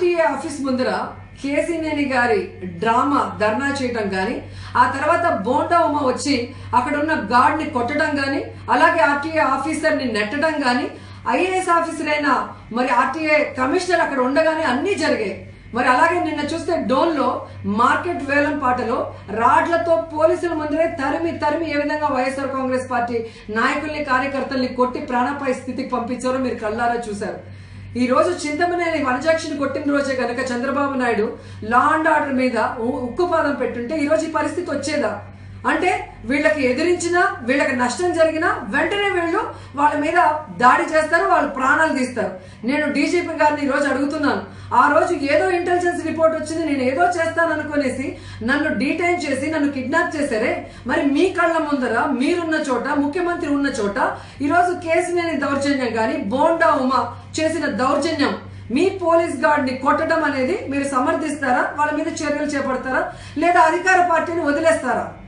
RTA office ముందర కేసీనేని గారి drama ధర్నా చేయటం కానీ ఆ తర్వాత బోండా ఉమ వచ్చి అక్కడ ఉన్న గార్డ్ని కొట్టడం కానీ అలాగే ఆర్టీఏ ఆఫీసర్ని నెట్టడం కానీ ఐఏఎస్ ఆఫీసర్ అయిన మరి ఆర్టీఏ కమిషనర్ అక్కడ ఉండగానే అన్నీ జరిగాయి మరి అలాగే నిన్న చూస్తే డోన్లో మార్కెట్ వేలం పాటలో రాడ్లతో పోలీసుల ముందరే తరిమి తరిమి ఏ విధంగా వైఎస్ఆర్ కాంగ్రెస్ పార్టీ నాయకుల్ని కార్యకర్తల్ని కొట్టి ప్రాణాపాయ స్థితికి పంపించారో మీరు కళ్ళారా చూశారు ఈ రోజు చింతమనేని వనజాక్షిని కొట్టిన రోజే కనుక Chandrababu Naidu law and order మీద ఉ- ఉక్కుపాదం పెట్టుంటే ఈ రోజు ఈ పరిస్థితి వచ్చేదా అంటే వీళ్ళకి ఎదిరించినా వీళ్ళకి నష్టం జరిగినా వెంటనే వీళ్ళు వాళ్ళ మీద దాడి చేస్తారు వాళ్ళు ప్రాణాలు తీస్తారు నేను డీజీపీ గారిని ఈ రోజు అడుగుతున్నాను ఆ రోజు ఏదో ఇంటెలిజెన్స్ రిపోర్ట్ వచ్చింది నేను ఏదో చేస్తాను అనుకునేసి నన్ను డీటైన్ చేసి నన్ను కిడ్నాప్ చేశారే మరి మీ కళ్ళ ముందర మీరున్న చోట ముఖ్యమంత్రి ఉన్న చోట ఈరోజు కేసు లేని దౌర్జన్యం కానీ బోండా ఉమా చేసిన దౌర్జన్యం మీ పోలీస్ గార్డ్ ని కొట్టడం అనేది మీరు సమర్థిస్తారా వాళ్ళ మీద చర్యలు చేపడతారా లేదా అధికార పార్టీని వదిలేస్తారా